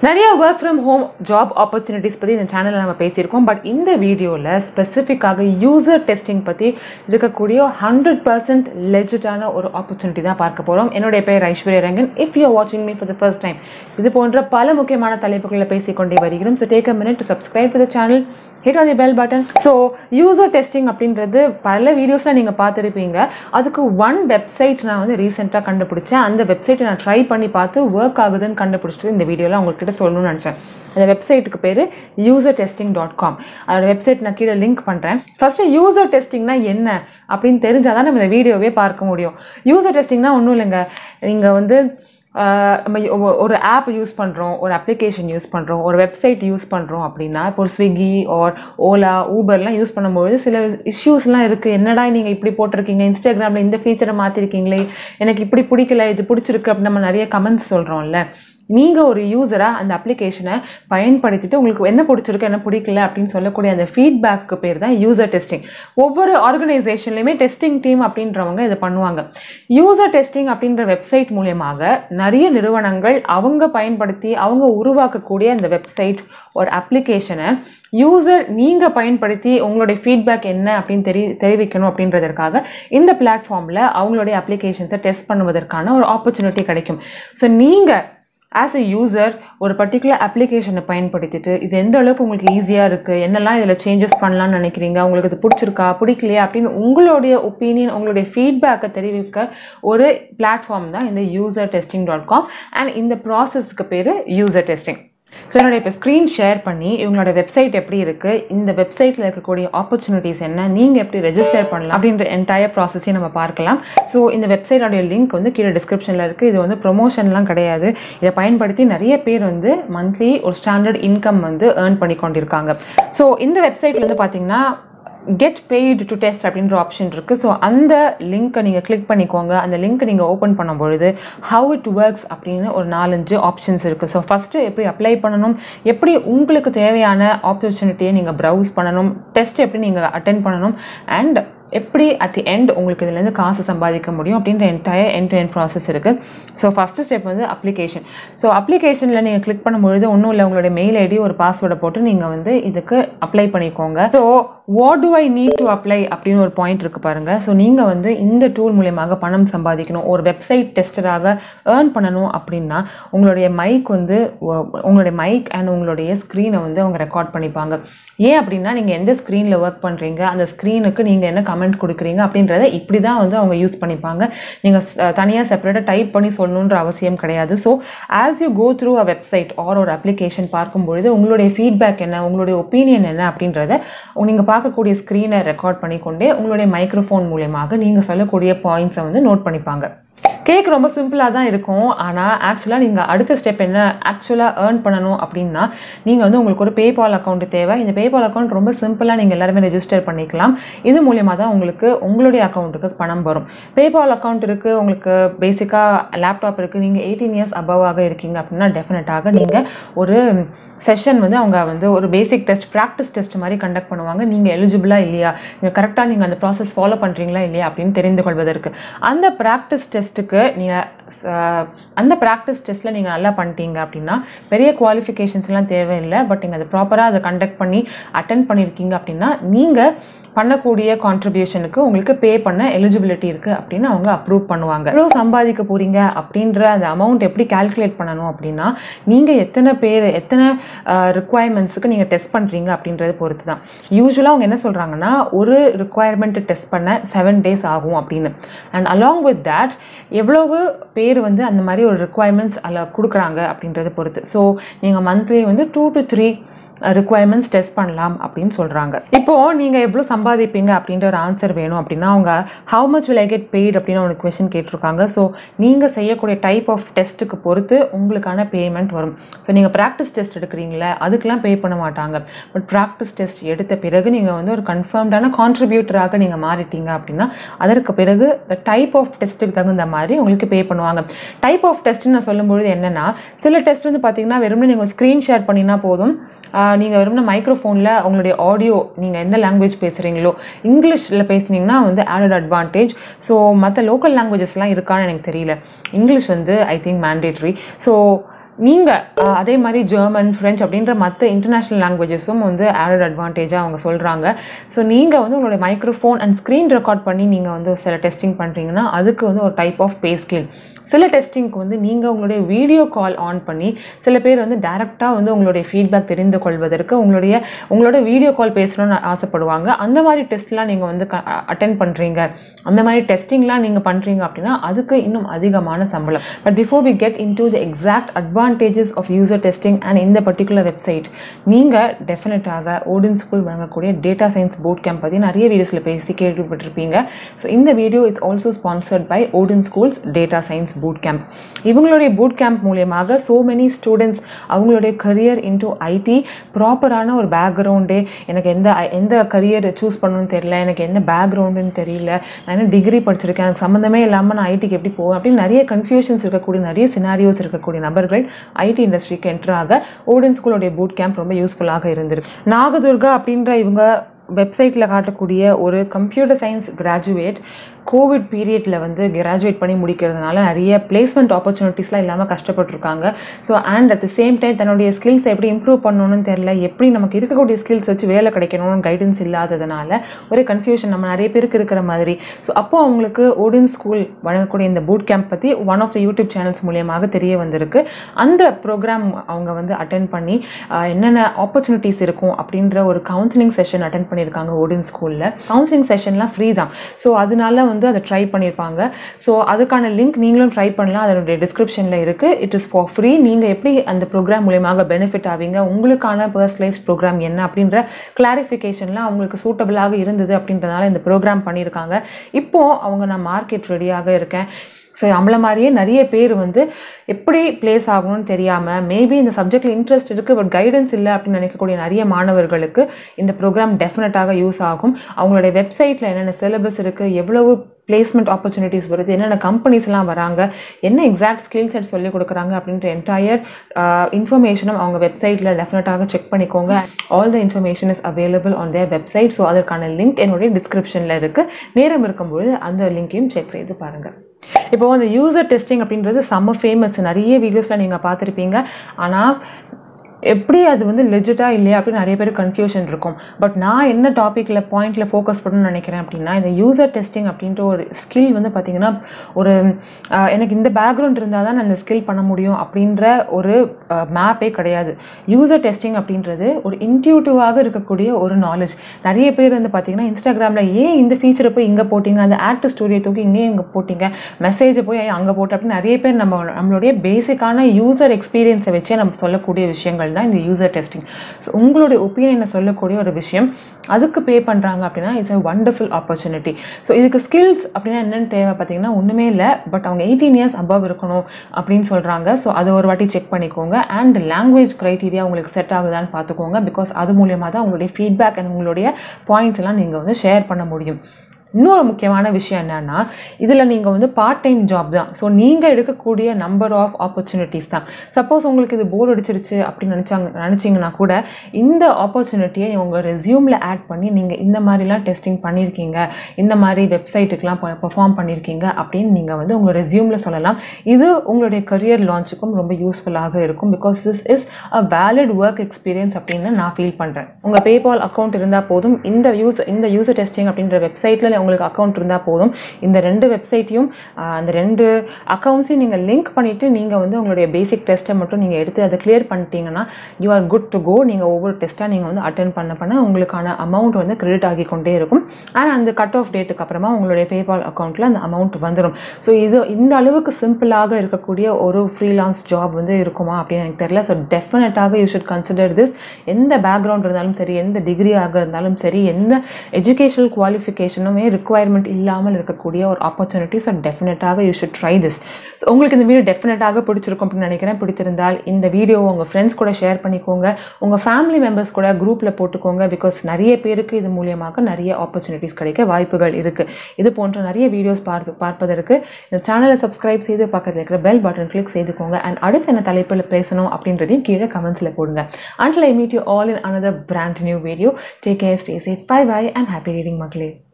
நிறைய work from home job opportunities பற்றி இந்த சேனலில் நம்ம பேசியிருக்கோம் பட் இந்த வீடியோவில் ஸ்பெசிஃபிக்காக யூசர் டெஸ்டிங் பற்றி இருக்கக்கூடிய ஹண்ட்ரட் பர்சன்ட் லெஜிட்டான ஒரு ஆப்பர்ச்சுனிட்டி தான் பார்க்க போகிறோம் என்னுடைய பேர் ஐஸ்வர்யா ரங்கன் இஃப் யூ வாட்சிங் me for the first time இது போன்ற பல முக்கியமான தலைப்புகளில் பேசிக்கொண்டே வருகிறோம் so take a minute to subscribe to the channel hit on the bell button so user testing அப்படின்றது பல வீடியோஸில் நீங்கள் பார்த்துருப்பீங்க அதுக்கு ஒன் வெப்சைட் நான் வந்து ரீசெண்டாக கண்டுபிடிச்சேன் அந்த வெப்சைட்டை நான் ட்ரை பண்ணி பார்த்து ஒர்க் ஆகுதுன்னு கண்டுபிடிச்சிட்டு இந்த வீடியோவில் உங்கள்கிட்ட சொல்லணும்னு நினச்சேன் அந்த வெப்சைட்டுக்கு பேர் யூசர் டெஸ்டிங் டாட் காம் அதோட வெப்சைட் நான் கீழே லிங்க் பண்ணுறேன் ஃபஸ்ட்டு யூசர் டெஸ்டிங்னா என்ன அப்படின்னு தெரிஞ்சால் தான் நம்ம இந்த வீடியோவே பார்க்க முடியும் யூசர் டெஸ்டிங்னா ஒன்றும் இல்லைங்க நீங்கள் வந்து ஆஹ் நம்ம ஒ- ஒரு ஆப் யூஸ் பண்ணுறோம் ஒரு அப்ளிகேஷன் யூஸ் பண்ணுறோம் ஒரு வெப்சைட் யூஸ் பண்ணுறோம் அப்படின்னா இப்போ ஒரு ஸ்விக்கி ஆர் ஓலா ஊபர்லாம் யூஸ் பண்ணும்போது சில இஷ்யூஸ்லாம் இருக்குது என்னடா நீங்கள் இப்படி போட்டிருக்கீங்க இன்ஸ்டாகிராமில் இந்த ஃபீச்சரை மாற்றிருக்கீங்களே எனக்கு இப்படி பிடிக்கல இது பிடிச்சிருக்கு அப்படின்னு நம்ம நிறைய கமெண்ட்ஸ் சொல்கிறோம்ல நீங்கள் ஒரு யூஸராக அந்த அப்ளிகேஷனை பயன்படுத்திட்டு உங்களுக்கு என்ன பிடிச்சிருக்கு என்ன பிடிக்கல அப்படின்னு சொல்லக்கூடிய அந்த ஃபீட்பேக்கு பேர் தான் யூசர் டெஸ்டிங் ஒவ்வொரு ஆர்கனைசேஷன்லையுமே டெஸ்டிங் டீம் அப்படின்றவங்க இதை பண்ணுவாங்க யூசர் டெஸ்டிங் அப்படின்ற வெப்சைட் மூலியமாக நிறைய நிறுவனங்கள் அவங்க பயன்படுத்தி அவங்க உருவாக்கக்கூடிய அந்த வெப்சைட் ஒரு அப்ளிகேஷனை யூசர் நீங்கள் பயன்படுத்தி உங்களுடைய ஃபீட்பேக் என்ன அப்படின்னு தெரி தெரிவிக்கணும் அப்படின்றதற்காக இந்த பிளாட்ஃபார்மில் அவங்களுடைய அப்ளிகேஷன்ஸை டெஸ்ட் பண்ணுவதற்கான ஒரு ஆப்பர்ச்சுனிட்டி கிடைக்கும் ஸோ நீங்கள் ஆஸ் எ யூசர் ஒரு பர்டிகுலர் அப்ளிகேஷனை பயன்படுத்திட்டு இது எந்த அளவுக்கு உங்களுக்கு ஈஸியாக இருக்குது என்னெல்லாம் இதில் சேஞ்சஸ் பண்ணலாம்னு நினைக்கிறீங்க உங்களுக்கு இது பிடிச்சிருக்கா பிடிக்கலையா அப்படின்னு உங்களுடைய ஒப்பீனியன் உங்களுடைய ஃபீட்பேக்கை தெரிவிக்க ஒரு பிளாட்ஃபார்ம் தான் இந்த user testing dot com and இந்த ப்ராசஸ்க்கு பேர் யூசர் டெஸ்டிங் ஸோ என்னோட இப்போ ஸ்க்ரீன் ஷேர் பண்ணி இவங்களோட வெப்சைட் எப்படி இருக்குது இந்த வெப்சைட்டில் இருக்கக்கூடிய ஆப்பர்ச்சுனிட்டிஸ் என்ன நீங்கள் எப்படி ரெஜிஸ்டர் பண்ணலாம் அப்படின்ற என்டையர் ப்ராசஸையும் நம்ம பார்க்கலாம் ஸோ இந்த வெப்சைட்டோடைய லிங்க் வந்து கீழே டிஸ்கிரிப்ஷனில் இருக்குது இது வந்து ப்ரொமோஷன்லாம் கிடையாது இதை பயன்படுத்தி நிறைய பேர் வந்து மந்த்லி ஒரு ஸ்டாண்டர்ட் இன்கம் வந்து ஏர்ன் பண்ணி கொண்டிருக்காங்க ஸோ இந்த வெப்சைட்ல வந்து பார்த்தீங்கன்னா கெட் பெய்டு டு டெஸ்ட் அப்படின்ற ஆப்ஷன் இருக்குது ஸோ அந்த லிங்க்கை நீங்கள் கிளிக் பண்ணிக்கோங்க அந்த லிங்க்கை நீங்கள் ஓப்பன் பண்ணும் பொழுது ஹவு இட் ஒர்க்ஸ் அப்படின்னு ஒரு நாலஞ்சு ஆப்ஷன்ஸ் இருக்குது ஸோ ஃபஸ்ட்டு எப்படி அப்ளை பண்ணணும் எப்படி உங்களுக்கு தேவையான ஆப்பர்ச்சுனிட்டியை நீங்கள் ப்ரௌஸ் பண்ணணும் டெஸ்ட் எப்படி நீங்கள் அட்டென்ட் பண்ணணும் அண்ட் எப்படி அட் தி எண்ட் உங்களுக்கு இதுலேருந்து காசு சம்பாதிக்க முடியும் அப்படின்ற entire end to end process இருக்குது ஸோ ஃபஸ்ட்டு ஸ்டெப் வந்து அப்ளிகேஷன் ஸோ அப்ளிகேஷனில் நீங்கள் கிளிக் பண்ணும்பொழுது ஒன்றும் இல்லை உங்களுடைய மெயில் ஐடி ஒரு பாஸ்வேர்டை போட்டு நீங்கள் வந்து இதுக்கு அப்ளை பண்ணிக்கோங்க so what do I need to apply அப்படின்னு ஒரு பாயிண்ட் இருக்குது பாருங்கள் ஸோ நீங்கள் வந்து இந்த டூல் மூலியமாக பணம் சம்பாதிக்கணும் ஒரு வெப்சைட் டெஸ்டராக ஏர்ன் பண்ணணும் அப்படின்னா உங்களுடைய மைக் வந்து உ- உங்களுடைய மைக் அண்ட் உங்களுடைய ஸ்க்ரீனை வந்து அவங்க ரெக்கார்ட் பண்ணிப்பாங்க ஏன் அப்படின்னா நீங்கள் எந்த ஸ்க்ரீனில் ஒர்க் பண்ணுறீங்க அந்த ஸ்க்ரீனுக்கு நீங்கள் என்ன கமெண்ட் கொடுக்குறீங்க அப்படின்றத இப்படி தான் வந்து அவங்க யூஸ் பண்ணிப்பாங்க நீங்கள் தனியாக செப்பரேட்டாக டைப் பண்ணி சொல்லணுன்ற அவசியம் கிடையாது so as you go through a website or ஒரு அப்ளிகேஷன் பார்க்கும்பொழுது உங்களுடைய ஃபீட்பேக் என்ன உங்களுடைய ஒப்பீனியன் என்ன அப்படின்றத நீங்கள் பார்க்கக்கூடிய ஸ்க்ரீனை ரெக்கார்ட் பண்ணிக்கொண்டே உங்களுடைய மைக்ரோஃபோன் மூலியமாக நீங்கள் சொல்லக்கூடிய பாயிண்ட்ஸை வந்து நோட் பண்ணிப்பாங்க கேக் ரொம்ப சிம்பிளாக தான் இருக்கும் ஆனால் ஆக்சுவலாக நீங்கள் அடுத்த ஸ்டெப் என்ன ஆக்சுவலாக ஏர்ன் பண்ணணும் அப்படின்னா நீங்கள் வந்து உங்களுக்கு ஒரு பேபால் அக்கௌண்ட் தேவை இந்த பேபால் அக்கௌண்ட் ரொம்ப சிம்பிளாக நீங்கள் எல்லாருமே ரெஜிஸ்டர் பண்ணிக்கலாம் இது மூலியமாக தான் உங்களுக்கு உங்களுடைய அக்கௌண்ட்டுக்கு பணம் வரும் பேபால் அக்கௌண்ட் இருக்குது உங்களுக்கு பேசிக்காக லேப்டாப் இருக்குது நீங்கள் எயிட்டீன் இயர்ஸ் அபவாக இருக்கீங்க அப்படின்னா டெஃபினட்டாக நீங்கள் ஒரு செஷன் வந்து அவங்க வந்து ஒரு பேசிக் டெஸ்ட் ப்ராக்டிஸ் டெஸ்ட் மாதிரி கண்டக்ட் பண்ணுவாங்க நீங்கள் எலிஜிபிளாக இல்லையா நீங்கள் கரெக்டாக நீங்கள் அந்த ப்ராசஸ் ஃபாலோ பண்ணுறீங்களா இல்லையா அப்படின்னு தெரிந்து கொள்வதற்கு அந்த ப்ராக்டிஸ் டெஸ்ட்டுக்கு நீங்கள் அந்த ப்ராக்டிஸ் டெஸ்ட்டில் நீங்கள் நல்லா பண்ணிட்டீங்க அப்படின்னா பெரிய குவாலிஃபிகேஷன்ஸ்லாம் தேவையில்லை பட் நீங்கள் அதை ப்ராப்பராக அதை கண்டக்ட் பண்ணி அட்டன் பண்ணியிருக்கீங்க அப்படின்னா நீங்கள் பண்ணக்கூடிய கான்ட்ரிபியூஷனுக்கு உங்களுக்கு பே பண்ண எலிஜிபிலிட்டி இருக்குது அப்படின்னு அவங்க அப்ரூவ் பண்ணுவாங்க எவ்வளோ சம்பாதிக்க போகிறீங்க அப்படின்ற அந்த அமௌண்ட் எப்படி கால்குலேட் பண்ணணும் அப்படின்னா நீங்கள் எத்தனை பேர் எத்தனை ரிக்குவயர்மெண்ட்ஸுக்கு நீங்கள் டெஸ்ட் பண்ணுறீங்க அப்படின்றத பொறுத்து தான் யூஸ்வலாக அவங்க என்ன சொல்கிறாங்கன்னா ஒரு ரிக்குவயர்மெண்ட்டு டெஸ்ட் பண்ண செவன் டேஸ் ஆகும் அப்படின்னு அண்ட் அலாங் வித் தேட் எவ்வளவு பேர் வந்து அந்த மாதிரி ஒரு ரிக்குவயர்மெண்ட்ஸ் அதில் கொடுக்குறாங்க அப்படின்றத பொறுத்து ஸோ நீங்கள் மந்த்லி வந்து two to three requirements test பண்ணலாம் அப்படின்னு சொல்கிறாங்க இப்போ நீங்கள் எவ்வளோ சம்பாதிப்பீங்க அப்படின்ற ஒரு ஆன்சர் வேணும் அப்படின்னா அவங்க how much will I get paid அப்படின்னு ஒரு கொஷின் கேட்டிருக்காங்க ஸோ நீங்கள் செய்யக்கூடிய டைப் ஆஃப் டெஸ்ட்டுக்கு பொறுத்து உங்களுக்கான பேமெண்ட் வரும் ஸோ நீங்கள் ப்ராக்டிஸ் டெஸ்ட் எடுக்கிறீங்களே அதுக்கெலாம் பே பண்ண மாட்டாங்க பட் ப்ராக்டிஸ் டெஸ்ட் எடுத்த பிறகு நீங்கள் வந்து ஒரு கன்ஃபார்ம்டான கான்ட்ரிபியூட்டராக நீங்கள் மாறிட்டீங்க அப்படின்னா அதற்கு பிறகு டைப் ஆஃப் டெஸ்ட்டுக்கு தகுந்த மாதிரி உங்களுக்கு பே பண்ணுவாங்க டைப் ஆஃப் டெஸ்ட்னு நான் சொல்லும்பொழுது என்னென்னா சில டெஸ்ட் வந்து பார்த்தீங்கன்னா வெறுமனே நீங்கள் ஸ்க்ரீன் ஷேர் பண்ணினா போதும் நீங்கள் வெறும்னா மைக்ரோஃபோனில் உங்களுடைய ஆடியோ நீங்கள் எந்த லாங்குவேஜ் பேசுகிறீங்களோ இங்கிலீஷில் பேசுனீங்கன்னா வந்து ஆடட் அட்வான்டேஜ் ஸோ மற்ற லோக்கல் லாங்குவேஜஸ்லாம் இருக்கான்னு எனக்கு தெரியல இங்கிலீஷ் வந்து ஐ திங்க் மேண்டேட்ரி ஸோ நீங்கள் அதே மாதிரி ஜெர்மன் ஃப்ரெஞ்ச் அப்படின்ற மற்ற இன்டர்நேஷ்னல் லாங்குவேஜஸும் வந்து ஆடட் அட்வான்டேஜாக அவங்க சொல்கிறாங்க ஸோ நீங்கள் வந்து உங்களுடைய மைக்ரோஃபோன் அண்ட் ஸ்க்ரீன் ரெக்கார்ட் பண்ணி நீங்கள் வந்து சில டெஸ்டிங் பண்ணுறீங்கன்னா அதுக்கு வந்து ஒரு டைப் ஆஃப் பே ஸ்கில் சில டெஸ்டிங்க்கு வந்து நீங்கள் உங்களுடைய வீடியோ கால் ஆன் பண்ணி சில பேர் வந்து டேரெக்டாக வந்து உங்களுடைய ஃபீட்பேக் தெரிந்து கொள்வதற்கு உங்களுடைய உங்களோட வீடியோ கால் பேசணும்னு ஆசைப்படுவாங்க அந்த மாதிரி டெஸ்ட்லாம் நீங்கள் வந்து அட்டன் பண்ணுறீங்க அந்த மாதிரி டெஸ்டிங்லாம் நீங்கள் பண்ணுறீங்க அப்படின்னா அதுக்கு இன்னும் அதிகமான சம்பளம் but before we get into the exact advantages of user testing and இந்த பர்டிகுலர் வெப்சைட் நீங்கள் டெஃபினட்டாக ஓடன் ஸ்கூல் வழங்கக்கூடிய டேட்டா சயின்ஸ் போட் கேம்ப் பற்றி நிறைய வீடியோஸில் பேசி கேள்விப்பட்டிருப்பீங்க ஸோ இந்த video is also sponsored by Odin schools data science boot camp இவங்களுடைய பூட் கேம்ப் மூலியமாக ஸோ மெனி ஸ்டூடெண்ட்ஸ் அவங்களுடைய கரியர் இன்டூ ஐடி ப்ராப்பரான ஒரு பேக்ரவுண்டே எனக்கு எந்த எந்த கரியர் சூஸ் பண்ணணும்னு தெரியல எனக்கு எந்த பேக்ரவுண்டுன்னு தெரியல நான் என்ன டிகிரி படிச்சிருக்கேன் எனக்கு சம்மந்தமே இல்லாமல் நான் ஐடிக்கு எப்படி போவேன் அப்படின்னு நிறைய கன்ஃபியூஷன்ஸ் இருக்கக்கூடிய நிறைய சினாரியோஸ் இருக்கக்கூடிய நபர்கள் ஐடி இண்டஸ்ட்ரிக்கு என்ட்ராக ஓடன் ஸ்கூலோடைய பூட் கேம்ப் ரொம்ப யூஸ்ஃபுல்லாக இருந்திருக்கு நாகதுர்கா அப்படின்ற இவங்க வெப்சைட்டில் காட்டக்கூடிய ஒரு கம்ப்யூட்டர் சயின்ஸ் கிராஜுவேட் கோவிட் பீரியடில் வந்து கிராஜுவேட் பண்ணி முடிக்கிறதுனால நிறைய பிளேஸ்மெண்ட் ஆப்பர்ச்சுனிட்டிஸ்லாம் இல்லாமல் கஷ்டப்பட்டுருக்காங்க so and at the same time தன்னுடைய ஸ்கில்ஸ் எப்படி இம்ப்ரூவ் பண்ணணும்னு தெரியல எப்படி நமக்கு இருக்கக்கூடிய ஸ்கில்ஸ் வச்சு வேலை கிடைக்கணும்னு கைடன்ஸ் இல்லாததுனால ஒரே கன்ஃபியூஷன் நம்ம நிறைய பேருக்கு இருக்கிற மாதிரி ஸோ அப்போ அவங்களுக்கு ஓடின் ஸ்கூல் வழங்கக்கூடிய இந்த பூட் கேம்ப் பற்றி one of the YouTube channels மூலியமாக தெரிய வந்திருக்கு அந்த ப்ரோக்ராம் அவங்க வந்து அட்டன் பண்ணி ஆஹ், என்னென்ன ஆப்பர்ச்சுனிட்டிஸ் இருக்கும் அப்படின்ற ஒரு கவுன்சிலிங் செஷன் அட்டன் பண்ணியிருக்காங்க ஓடின் ஸ்கூலில் கவுன்சிலிங் செஷன்லாம் ஃப்ரீ தான் ஸோ அதனால வந்து அதை ட்ரை பண்ணியிருப்பாங்க ஸோ அதுக்கான லிங்க் நீங்களும் ட்ரை பண்ணலாம் அதனுடைய டிஸ்கிரிப்ஷனில் இருக்குது இட் இஸ் ஃபார் ஃப்ரீ நீங்கள் எப்படி அந்த ப்ரோக்ராம் மூலியமாக பெனிஃபிட் ஆவீங்க உங்களுக்கான பர்சனலைஸ் ப்ரோக்ராம் என்ன அப்படின்ற கிளாரிஃபிகேஷன்லாம் அவங்களுக்கு சூட்டபிளாக இருந்தது அப்படின்றதுனால இந்த ப்ரோக்ராம் பண்ணியிருக்காங்க இப்போது அவங்க நான் மார்க்கெட் ரெடியாக இருக்கேன் ஸோ நம்மள மாதிரியே நிறைய பேர் வந்து எப்படி பிளேஸ் ஆகணும்னு தெரியாமல் மேபி இந்த சப்ஜெக்டில் இன்ட்ரெஸ்ட் இருக்குது பட் கைடன்ஸ் இல்லை அப்படின்னு நினைக்கக்கூடிய நிறைய மாணவர்களுக்கு இந்த ப்ரோக்ராம் டெஃபினட்டாக யூஸ் ஆகும் அவங்களுடைய வெப்சைட்டில் என்னென்ன சிலபஸ் இருக்குது எவ்வளவு பிளேஸ்மெண்ட் ஆப்பர்ச்சுனிட்டிஸ் வருது என்னென்ன கம்பெனிஸ்லாம் வராங்க என்ன எக்ஸாக்ட் ஸ்கில் செட் சொல்லிக் கொடுக்குறாங்க அப்படின்ற என்டையர் இன்ஃபர்மேஷனும் அவங்க வெப்சைட்டில் டெஃபினட்டாக செக் பண்ணிக்கோங்க all the information is available on their website so அதற்கான லிங்க் என்னுடைய டிஸ்கிரிப்ஷனில் இருக்குது நேரம் இருக்கும்பொழுது அந்த லிங்க்கையும் செக் செய்து பாருங்கள் இப்போ அந்த யூசர் டெஸ்டிங் அப்படின்றது செம்ம ஃபேமஸ் நிறைய வீடியோஸில் நீங்கள் பார்த்துருப்பீங்க ஆனால் எப்படி அது வந்து லெஜிட்டாக இல்லையா அப்படின்னு நிறைய பேர் கன்ஃபியூஷன் இருக்கும் பட் நான் என்ன டாப்பிக்கில் பாயிண்டில் ஃபோக்கஸ் பண்ணணும்னு நினைக்கிறேன் அப்படின்னா இந்த யூசர் டெஸ்டிங் அப்படின்ற ஒரு ஸ்கில் வந்து பார்த்திங்கன்னா ஒரு ஆஹ், எனக்கு இந்த பேக்ரவுண்ட் இருந்தால் தான் நான் இந்த ஸ்கில் பண்ண முடியும் அப்படின்ற ஒரு மேப்பே கிடையாது யூசர் டெஸ்டிங் அப்படின்றது ஒரு இன்ட்யூட்டிவாக இருக்கக்கூடிய ஒரு நாலேஜ் நிறைய பேர் வந்து பார்த்திங்கன்னா இன்ஸ்டாகிராமில் ஏன் இந்த ஃபீச்சரை போய் இங்கே போட்டிங்க அந்த ஆட் ஸ்டோரியை தூக்கி இங்கே இங்கே போட்டிங்க மெசேஜை போய் ஏன் அங்கே போட்டு அப்படின்னு நிறைய பேர் நம்ம நம்மளுடைய பேசிக்கான யூசர் எக்ஸ்பீரியன்ஸை வச்சே நம்ம சொல்லக்கூடிய விஷயங்கள் தான் இந்த யூசர் டெஸ்டிங் ஸோ உங்களுடைய ஒப்பீனியனை சொல்லக்கூடிய ஒரு விஷயம் அதுக்கு பே பண்ணுறாங்க அப்படின்னா it's a wonderful opportunity so இதுக்கு ஸ்கில்ஸ் அப்படின்னா என்னென்னு தேவை பார்த்தீங்கன்னா ஒன்றுமே இல்லை பட் அவங்க எயிட்டீன் இயர்ஸ் above இருக்கணும் அப்படின்னு சொல்கிறாங்க ஸோ அதை ஒரு வாட்டி செக் பண்ணிக்கோங்க அண்ட் லாங்குவேஜ் க்ரைட்டீரியா உங்களுக்கு செட் ஆகுதான்னு பார்த்துக்கோங்க பிகாஸ் அது மூலியமாக தான் உங்களுடைய ஃபீட்பேக் அண்ட் உங்களுடைய பாயிண்ட்ஸ் எல்லாம் நீங்கள் வந்து ஷேர் பண்ண முடியும் இன்னொரு முக்கியமான விஷயம் என்னன்னா இதில் நீங்கள் வந்து பார்ட் டைம் ஜாப் தான் ஸோ நீங்கள் எடுக்கக்கூடிய நம்பர் ஆஃப் ஆப்பர்ச்சுனிட்டிஸ் தான் சப்போஸ் உங்களுக்கு இது போர் அடிச்சிருச்சு அப்படின்னு நினச்சாங்க நினச்சிங்கன்னா கூட இந்த ஆப்பர்ச்சுனிட்டியை உங்கள் ரெஸ்யூமில் ஆட் பண்ணி நீங்கள் இந்த மாதிரிலாம் டெஸ்டிங் பண்ணியிருக்கீங்க இந்த மாதிரி வெப்சைட்டுக்கெலாம் பெர்ஃபார்ம் பண்ணியிருக்கீங்க அப்படின்னு நீங்கள் வந்து உங்கள் ரெஸ்யூமில் சொல்லலாம் இது உங்களுடைய கரியர் லான்ச்சுக்கும் ரொம்ப யூஸ்ஃபுல்லாக இருக்கும் because this is a valid work experience அப்படின்னு நான் ஃபீல் பண்ணுறேன் உங்கள் பேபால் அக்கௌண்ட் இருந்தால் போதும் இந்த யூஸ் இந்த யூசர் டெஸ்டிங் அப்படின்ற வெப்சைட்டில் உங்களுக்கு அக்கௌண்ட் இருந்தால் போதும் இந்த ரெண்டு வெப்சைட்டையும் அந்த ரெண்டு அக்கௌண்ட்ஸையும் நீங்கள் லிங்க் பண்ணிவிட்டு நீங்கள் வந்து உங்களுடைய பேசிக் டெஸ்ட்டை மட்டும் நீங்கள் எடுத்து அதை கிளியர் பண்ணிட்டீங்கன்னா you are good to go நீங்கள் ஒவ்வொரு டெஸ்ட்டாக நீங்கள் வந்து அட்டன் பண்ண பண்ண உங்களுக்கான அமௌண்ட் வந்து கிரெடிட் ஆகி கொண்டே இருக்கும் அண்ட் அந்த கட் ஆஃப் டேட்டுக்கு அப்புறமா உங்களுடைய பேபால் அக்கௌண்ட்டில் அந்த அமௌண்ட் வந்துடும் ஸோ இது இந்த அளவுக்கு சிம்பிளாக இருக்கக்கூடிய ஒரு ஃப்ரீலான்ஸ் ஜாப் வந்து இருக்குமா அப்படின்னு எனக்கு தெரியல so definitely you should consider this எந்த பேக்ரவுண்ட் இருந்தாலும் சரி எந்த டிகிரியாக இருந்தாலும் சரி எந்த எஜுகேஷனல் குவாலிஃபிகேஷனுமே ரிக்குவயர்மெண்ட் இல்லாமல் இருக்கக்கூடிய ஒரு opportunity so definitely you should try this so உங்களுக்கு இந்த வீடியோ டெஃபினட்டாக பிடிச்சிருக்கும் அப்படின்னு நினைக்கிறேன் பிடித்திருந்தால் இந்த வீடியோ உங்கள் ஃப்ரெண்ட்ஸ் கூட ஷேர் பண்ணிக்கோங்க உங்கள் ஃபேமிலி மெம்பர்ஸ் கூட குரூப்பில் போட்டுக்கோங்க பிகாஸ் நிறைய பேருக்கு இது மூலியமாக நிறைய ஆப்பர்ச்சுனிட்டிஸ் கிடைக்க வாய்ப்புகள் இருக்குது இது போன்ற நிறைய வீடியோஸ் பார்த்து பார்ப்பதற்கு இந்த சேனலை சப்ஸ்கிரைப் செய்து பக்கத்தில் இருக்கிற பெல் பட்டன் கிளிக் செய்துக்கோங்க அண்ட் அடுத்து என்ன தலைப்பில் பேசணும் அப்படின்றதையும் கீழே கமெண்ட்ஸில் போடுங்க until I meet you all in another brand new video take care stay safe bye bye and happy reading மக்களே